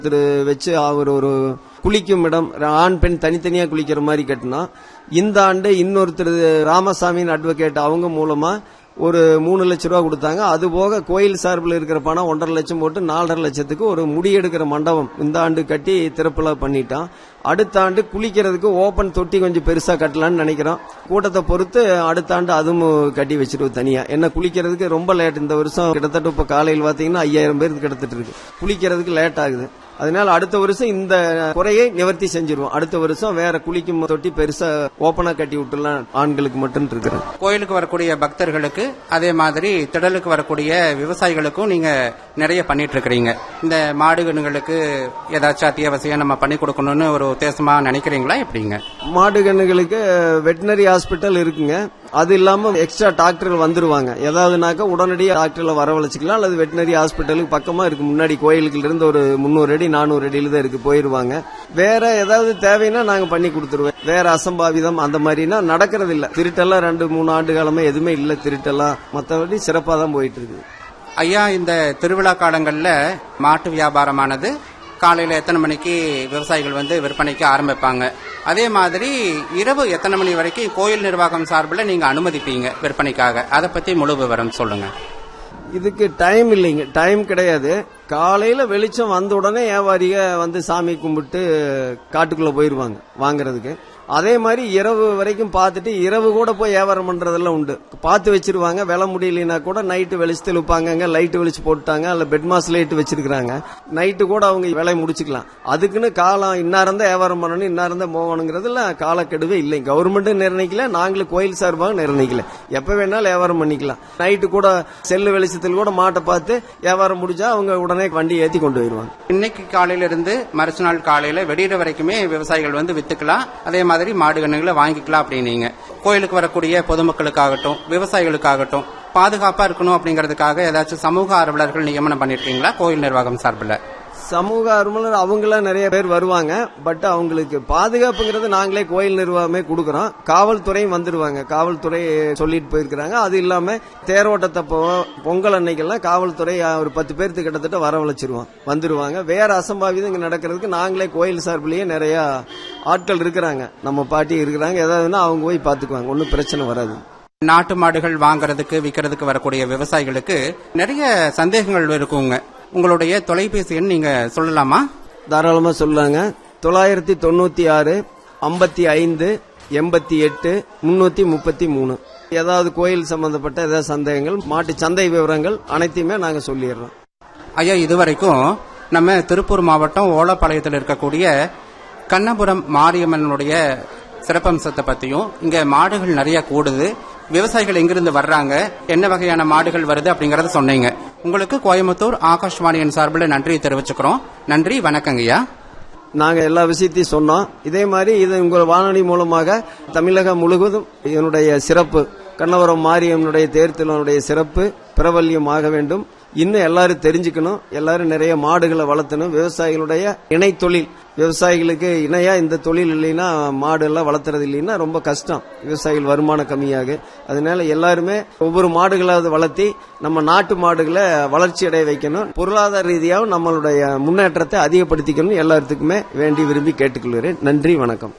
திரு வச்சு அவர் ஒரு குளிக்கும் இடம் ஆண் பெண் தனித்தனியா குளிக்கிற மாதிரி கட்டினா இந்த ஆண்டு இன்னொருத்தர் ராமசாமின்னு அட்வொகேட் அவங்க மூலமா ஒரு மூணு லட்ச ரூபா கொடுத்தாங்க அது போக கோயில் சார்பில் இருக்கிற பணம் ஒன்றரை லட்சம் போட்டு நாலரை லட்சத்துக்கு ஒரு முடி எடுக்கிற மண்டபம் இந்த ஆண்டு கட்டி திறப்புல பண்ணிட்டான் அடுத்த ஆண்டு குளிக்கிறதுக்கு ஓபன் தொட்டி கொஞ்சம் பெருசா கட்டலாம்னு நினைக்கிறோம் கூட்டத்தை பொறுத்து அடுத்த ஆண்டு அதுவும் கட்டி வச்சிருவோம் தனியா என்ன குளிக்கிறதுக்கு ரொம்ப லேட் இந்த வருஷம் கிட்டத்தட்ட இப்ப காலையில் பாத்தீங்கன்னா ஐயாயிரம் பேருக்கு கிட்டத்தட்ட இருக்கு குளிக்கிறதுக்கு லேட் ஆகுது அதனால அடுத்த வருஷம் இந்த குறையை நிவர்த்தி செஞ்சிருவோம் அடுத்த வருஷம் வேற குளிக்கும் தொட்டி பெருசா ஓபனா கட்டி விட்டுலாம் ஆண்களுக்கு மட்டும் இருக்கிறேன் கோயிலுக்கு வரக்கூடிய பக்தர்களுக்கு அதே மாதிரி திடலுக்கு வரக்கூடிய விவசாயிகளுக்கும் நீங்க நிறைய பண்ணிட்டு இருக்கிறீங்க இந்த மாடுகணுகளுக்கு ஏதாச்சும் அத்தியாவசியம் நம்ம பண்ணி கொடுக்கணும்னு ஒரு உத்தேசமா நினைக்கிறீங்களா எப்படிங்க மாடு கண்ணுகளுக்கு வெட்டினரி ஹாஸ்பிட்டல் இருக்குங்க அது இல்லாம எக்ஸ்ட்ரா டாக்டர்கள் வந்துருவாங்க ஏதாவதுனாக்கா உடனடியாக டாக்டர்ல வரவழைச்சிக்கலாம் அல்லது வெட்டினரி ஹாஸ்பிட்டலுக்கு பக்கமா இருக்கு முன்னாடி கோயிலுக்குள்ள இருந்து ஒரு முந்நூறு அடி நானூறு அடியில தான் இருக்கு போயிருவாங்க வேற ஏதாவது தேவைன்னா நாங்க பண்ணி கொடுத்துருவோம் வேற அசம்பாவிதம் அந்த மாதிரினா நடக்கிறது இல்ல திருட்டெல்லாம் ரெண்டு மூணு ஆண்டு காலமா எதுவுமே இல்ல திருட்டெல்லாம் மற்றபடி சிறப்பா தான் போயிட்டு இருக்கு ஐயா இந்த திருவிழா காலங்கள்ல மாட்டு வியாபாரமானது காலையில எத்தனை மணிக்கு விவசாயிகள் வந்து விற்பனைக்கு ஆரம்பிப்பாங்க அதே மாதிரி இரவு எத்தனை மணி வரைக்கும் கோயில் நிர்வாகம் சார்பில் நீங்க அனுமதிப்பீங்க விற்பனைக்காக அதை பத்தி முழு விவரம் சொல்லுங்க இதுக்கு டைம் இல்லைங்க டைம் கிடையாது காலையில வெளிச்சம் வந்த உடனே வியாபாரிக வந்து சாமி கும்பிட்டு காட்டுக்குள்ள போயிருவாங்க வாங்குறதுக்கு அதே மாதிரி இரவு வரைக்கும் பார்த்துட்டு இரவு கூட போய் வியாபாரம் பண்றதெல்லாம் உண்டு பார்த்து வச்சிருவாங்க விலை முடியலனா கூட நைட்டு வெளிச்சத்தில் வைப்பாங்க லைட் வெளிச்சு போட்டாங்க அல்ல பெட் மாஸ் லைட் வச்சிருக்காங்க நைட்டு கூட அவங்க விலை முடிச்சுக்கலாம் அதுக்குன்னு காலம் இன்னாரம் தான் வியாபாரம் பண்ணணும் இன்னாரம் தான் போகணுங்கிறதுல காலக்கெடுவே இல்லை கவர்மெண்ட்டும் நிர்ணயிக்கல நாங்களும் கோயில் சார்பாக நிர்ணயிக்கல எப்ப வேணாலும் வியாபாரம் பண்ணிக்கலாம் நைட்டு கூட செல்லு வெளிச்சத்தில் கூட மாட்டை பார்த்து வியாபாரம் முடிஞ்சா அவங்க உடனே வண்டி ஏத்தி கொண்டு போயிருவாங்க இன்னைக்கு காலையில இருந்து மறுச்சு நாள் காலையில வெடிகிற வரைக்குமே விவசாயிகள் வந்து வித்துக்கலாம் அதே மாதிரி மாடு கண்ணுகளை வாங்கிக்கலாம் அப்படின்னீங்க கோயிலுக்கு வரக்கூடிய பொதுமக்களுக்காகட்டும் விவசாயிகளுக்காகட்டும் பாதுகாப்பா இருக்கணும் அப்படிங்கறதுக்காக ஏதாச்சும் சமூக ஆர்வலர்கள் நியமனம் பண்ணிருக்கீங்களா கோயில் நிர்வாகம் சார்பில் சமூக ஆர்வலர் அவங்களாம் நிறைய பேர் வருவாங்க பட் அவங்களுக்கு பாதுகாப்புங்கிறது நாங்களே கோயில் நிர்வாகமே கொடுக்கறோம் காவல்துறையும் வந்துருவாங்க காவல்துறை சொல்லிட்டு போயிருக்கிறாங்க அது இல்லாம தேரோட்டத்தப்போ பொங்கல் அன்னைக்கெல்லாம் காவல்துறை ஒரு பத்து பேர்த்து கிட்டத்தட்ட வரவழைச்சிருவோம் வந்துருவாங்க வேற அசம்பாவிதம் இங்க நடக்கிறதுக்கு நாங்களே கோயில் சார்பிலேயே நிறைய ஆட்கள் இருக்கிறாங்க நம்ம பாட்டி இருக்கிறாங்க ஏதாவதுன்னா அவங்க போய் பாத்துக்குவாங்க ஒன்றும் பிரச்சனை வராது நாட்டு மாடுகள் வாங்குறதுக்கு விற்கிறதுக்கு வரக்கூடிய விவசாயிகளுக்கு நிறைய சந்தேகங்கள் இருக்குங்க உங்களுடைய தொலைபேசி எண் நீங்க சொல்லலாமா தாராளமா சொல்லாங்க தொள்ளாயிரத்தி தொண்ணூத்தி ஆறு ஐம்பத்தி ஐந்து எண்பத்தி எட்டு முன்னூத்தி முப்பத்தி மூணு ஏதாவது கோயில் சம்பந்தப்பட்ட ஏதாவது சந்தேகங்கள் மாட்டு சந்தை விவரங்கள் அனைத்தையுமே நாங்க சொல்லிடுறோம் ஐயா இதுவரைக்கும் நம்ம திருப்பூர் மாவட்டம் ஓலப்பாளையத்தில் இருக்கக்கூடிய கண்ணபுரம் மாரியம்மனுடைய சிறப்பம்சத்தை பத்தியும் இங்க மாடுகள் நிறைய கூடுது விவசாயிகள் எங்கிருந்து வர்றாங்க என்ன வகையான மாடுகள் வருது அப்படிங்கறத சொன்னீங்க உங்களுக்கு கோயம்புத்தூர் ஆகாஷ்வாணியின் சார்பில் நன்றி தெரிவிச்சுக்கிறோம் நன்றி வணக்கங்கய்யா நாங்க எல்லா விஷயத்தையும் சொன்னோம் இதே மாதிரி இது உங்கள் வானொலி மூலமாக தமிழகம் முழுவதும் இதனுடைய சிறப்பு கண்ணவரம் மாரியம்மனுடைய தேர்தலுடைய சிறப்பு பிரபல்யம் ஆக வேண்டும் இன்னும் எல்லாரும் தெரிஞ்சுக்கணும் எல்லாரும் நிறைய மாடுகளை வளர்த்தணும் விவசாயிகளுடைய இணை தொழில் விவசாயிகளுக்கு இணையா இந்த தொழில் இல்லைன்னா மாடு எல்லாம் வளர்த்துறது இல்லைன்னா ரொம்ப கஷ்டம் விவசாயிகள் வருமானம் கம்மியாகு அதனால எல்லாருமே ஒவ்வொரு மாடுகளாவது வளர்த்தி நம்ம நாட்டு மாடுகளை வளர்ச்சி அடைய வைக்கணும் பொருளாதார ரீதியாகவும் நம்மளுடைய முன்னேற்றத்தை அதிகப்படுத்திக்கணும் எல்லாத்துக்குமே வேண்டி விரும்பி கேட்டுக்கொள்கிறேன் நன்றி வணக்கம்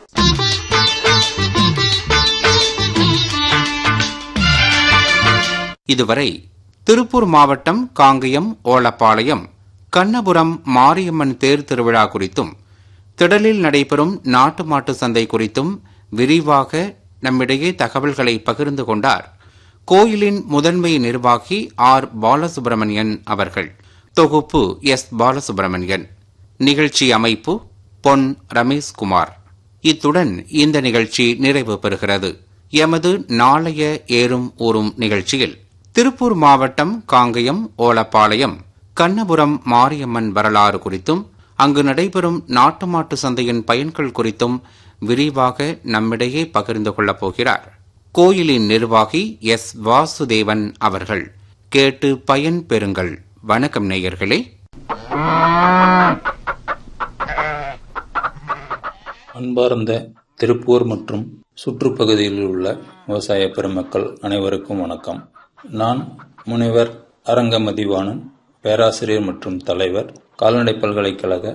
இதுவரை திருப்பூர் மாவட்டம் காங்கயம் ஓலப்பாளையம் கண்ணபுரம் மாரியம்மன் தேர் திருவிழா குறித்தும் திடலில் நடைபெறும் நாட்டு மாட்டு சந்தை குறித்தும் விரிவாக நம்மிடையே தகவல்களை பகிர்ந்து கொண்டார் கோயிலின் முதன்மை நிர்வாகி ஆர் பாலசுப்பிரமணியன் அவர்கள் தொகுப்பு எஸ் பாலசுப்பிரமணியன் நிகழ்ச்சி அமைப்பு பொன் ரமேஷ்குமார் இத்துடன் இந்த நிகழ்ச்சி நிறைவு பெறுகிறது எமது நாளைய ஏறும் ஊறும் நிகழ்ச்சியில் திருப்பூர் மாவட்டம் காங்கயம் ஓலப்பாளையம் கண்ணபுரம் மாரியம்மன் வரலாறு குறித்தும் அங்கு நடைபெறும் நாட்டு மாட்டு சந்தையின் பயன்கள் குறித்தும் விரிவாக நம்மிடையே பகிர்ந்து கொள்ளப் போகிறார் கோயிலின் நிர்வாகி எஸ் வாசுதேவன் அவர்கள் கேட்டு பயன் பெறுங்கள் வணக்கம் நேயர்களே அன்பார்ந்த திருப்பூர் மற்றும் சுற்றுப்பகுதியில் உள்ள விவசாய பெருமக்கள் அனைவருக்கும் வணக்கம் நான் முனைவர் அரங்க மதிவாணன் பேராசிரியர் மற்றும் தலைவர் கால்நடை பல்கலைக்கழக